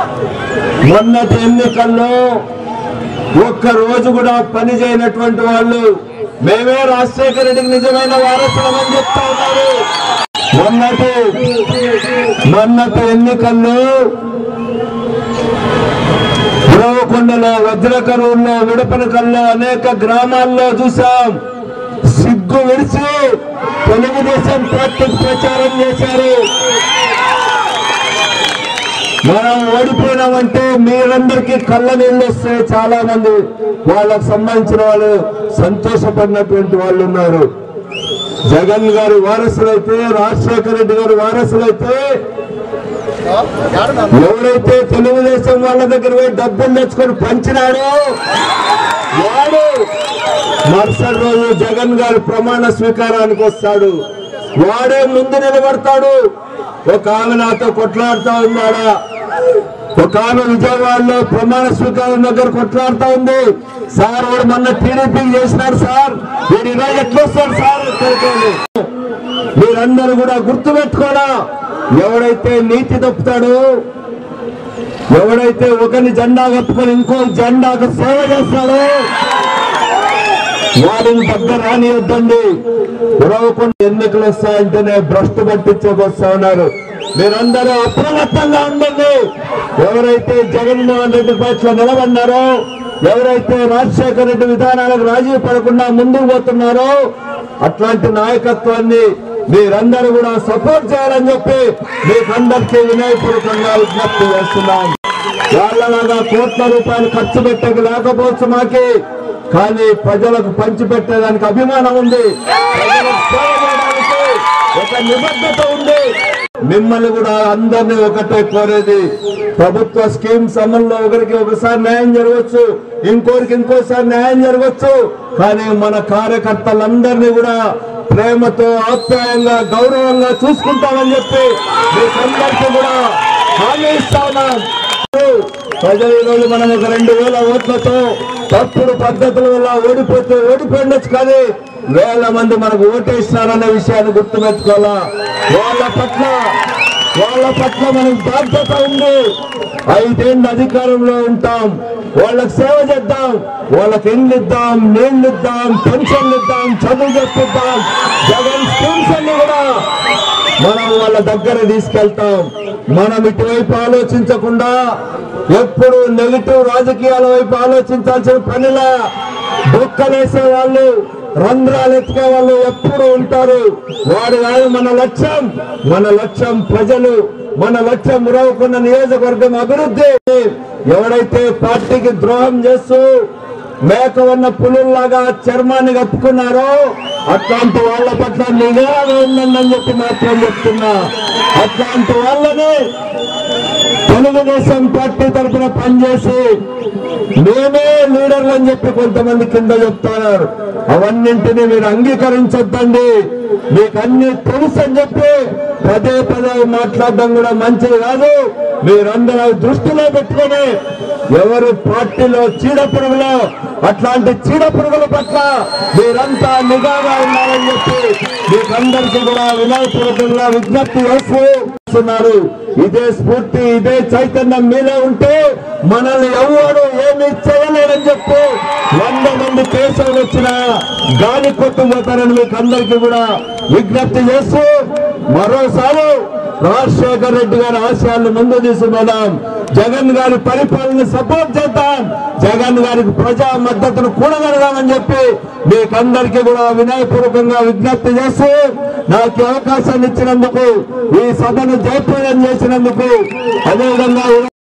మొన్నటి ఎన్నికల్లో ఒక్క రోజు కూడా పని చేయనటువంటి వాళ్ళు మేమే రాజశేఖర రెడ్డికి నిజమైన వారసులమని చెప్తా ఉన్నారు మొన్నటి మొన్నటి ఎన్నికల్లో ఉరవకొండలో వజ్రకరువుల్లో విడపనకల్లో అనేక గ్రామాల్లో చూసాం సిగ్గు విడిచి తెలుగుదేశం పార్టీకి ప్రచారం చేశారు మనం ఓడిపోయినామంటే మీరందరికీ కళ్ళ నీళ్ళు వస్తాయి చాలా మంది వాళ్ళకు సంబంధించిన వాళ్ళు సంతోషపడినటువంటి వాళ్ళు ఉన్నారు జగన్ గారి వారసులైతే రాజశేఖర రెడ్డి గారి వారసులైతే ఎవరైతే తెలుగుదేశం వాళ్ళ దగ్గర పోయి డబ్బులు తెచ్చుకొని పంచినాడో వాడు మరుసటి రోజు జగన్ గారి ప్రమాణ స్వీకారానికి వస్తాడు వాడే ముందు నిలబడతాడు ఒక ఆమె నాతో కొట్లాడుతా ఉన్నాడా ఒక ఆమె విజయవాడలో ప్రమాణ స్వీకారం దగ్గర కొట్లాడుతా ఉంది సార్ వాడు మొన్న టీడీపీ చేసినాడు సార్ వీడు ఈరోజు ఎట్లా వస్తాడు సార్ ఎక్కడికి మీరందరూ కూడా గుర్తుపెట్టుకోరా ఎవడైతే నీతి తప్పుతాడో ఎవడైతే ఒకరిని జెండా కప్పుకొని ఇంకో జెండాకు సేవ చేస్తాడో వాడిని దగ్గర రానియొద్దండి ఉరవకుండా ఎన్నికలు వస్తాయంటేనే భ్రష్టు పట్టించేకి వస్తా ఉన్నారు మీరందరూ అప్రమత్తంగా ఉండండి ఎవరైతే జగన్మోహన్ రెడ్డి పట్ల నిలబడినారో ఎవరైతే రాజశేఖర రెడ్డి విధానాలకు రాజీ పడకుండా ముందుకు పోతున్నారో అట్లాంటి నాయకత్వాన్ని మీరందరూ కూడా సపోర్ట్ చేయాలని చెప్పి మీకందరికీ వినయపూర్వకంగా విజ్ఞప్తి చేస్తున్నాం వాళ్ళలాగా కోట్ల రూపాయలు ఖర్చు పెట్టక లేకపోవచ్చు మాకి కానీ ప్రజలకు పంచిపెట్టేదానికి అభిమానం ఉంది ప్రజలకు సేవ చేయడానికి ఒక నిబద్ధత ఉంది మిమ్మల్ని కూడా అందరినీ ఒకటే కోరేది ప్రభుత్వ స్కీమ్స్ అమల్లో ఒకరికి ఒకసారి న్యాయం జరగవచ్చు ఇంకోరికి ఇంకోసారి న్యాయం జరగవచ్చు కానీ మన కార్యకర్తలందరినీ కూడా ప్రేమతో ఆప్యాయంగా గౌరవంగా చూసుకుంటామని చెప్పి మీకందరికీ కూడా హామీ ఇస్తా ఉన్నాం ప్రజలు ఈ రోజు మనం ఒక రెండు వేల ఓట్లతో తప్పుడు పద్ధతుల వల్ల ఓడిపోతే ఓడిపోయిండొచ్చు కానీ వేల మంది మనకు ఓటేస్తారనే విషయాన్ని గుర్తుపెట్టుకోవాలా వాళ్ళ పట్ల వాళ్ళ పట్ల మనకు బాధ్యత ఉంది ఐదేళ్ళు అధికారంలో ఉంటాం వాళ్ళకి సేవ చేద్దాం వాళ్ళకి ఎండ్లు ఇద్దాం నీళ్లు ఇద్దాం పెన్షన్లు ఇద్దాం చదువు చెప్పిద్దాం జగన్ స్కీమ్స్ అన్ని కూడా మనం వాళ్ళ దగ్గర తీసుకెళ్తాం మనం ఇటువైపు ఆలోచించకుండా ఎప్పుడు నెగిటివ్ రాజకీయాల వైపు ఆలోచించాల్సిన పనిలా బొక్కలేసే వాళ్ళు రంధ్రాలు ఎత్తుకే వాళ్ళు ఎప్పుడు ఉంటారు వాడు కాదు మన లక్ష్యం మన లక్ష్యం ప్రజలు మన లక్ష్యం మురవకున్న నియోజకవర్గం అభివృద్ధి ఎవడైతే పార్టీకి ద్రోహం చేస్తూ మేకవన్న పులుల్లాగా చర్మాన్ని కప్పుకున్నారో అట్లాంటి వాళ్ళ పట్ల నిఘాగా ఉండండి అని చెప్పి మాత్రం చెప్తున్నా అట్లాంటి వాళ్ళని తెలుగుదేశం పార్టీ తరఫున పనిచేసి మేమే లీడర్లు అని చెప్పి కొంతమంది కింద చెప్తున్నారు అవన్నింటినీ మీరు అంగీకరించొద్దండి మీకు అన్ని తెలుసు అని చెప్పి పదే పదే మాట్లాడడం కూడా మంచిది కాదు మీరందరూ అవి దృష్టిలో పెట్టుకొని ఎవరు పార్టీలో చీడ పురుగులో అట్లాంటి చీడ పురుగుల పట్ల మీరంతా నిఘాగా ఉన్నారని చెప్పి మీకందరికీ కూడా వినాయకపూర్వకంగా విజ్ఞప్తి చేస్తూ చేస్తున్నారు ఇదే స్ఫూర్తి ఇదే చైతన్యం మీలో ఉంటే మనల్ని ఎవరు ఏమి చేయలేరని చెప్పి వంద మంది కేసులు వచ్చిన గాలి కొట్టుకుపోతారని మీకు అందరికీ కూడా విజ్ఞప్తి చేస్తూ మరోసారి రాజశేఖర రెడ్డి గారి ఆశయాలను ముందు తీసుకుపోదాం జగన్ గారి పరిపాలన సపోర్ట్ చేద్దాం జగన్ గారికి ప్రజా మద్దతును కూడగలదామని చెప్పి మీకందరికీ కూడా వినయపూర్వకంగా విజ్ఞప్తి చేస్తూ నాకు ఈ అవకాశాన్ని ఇచ్చినందుకు ఈ సభను జయప్రదం చేసినందుకు అదేవిధంగా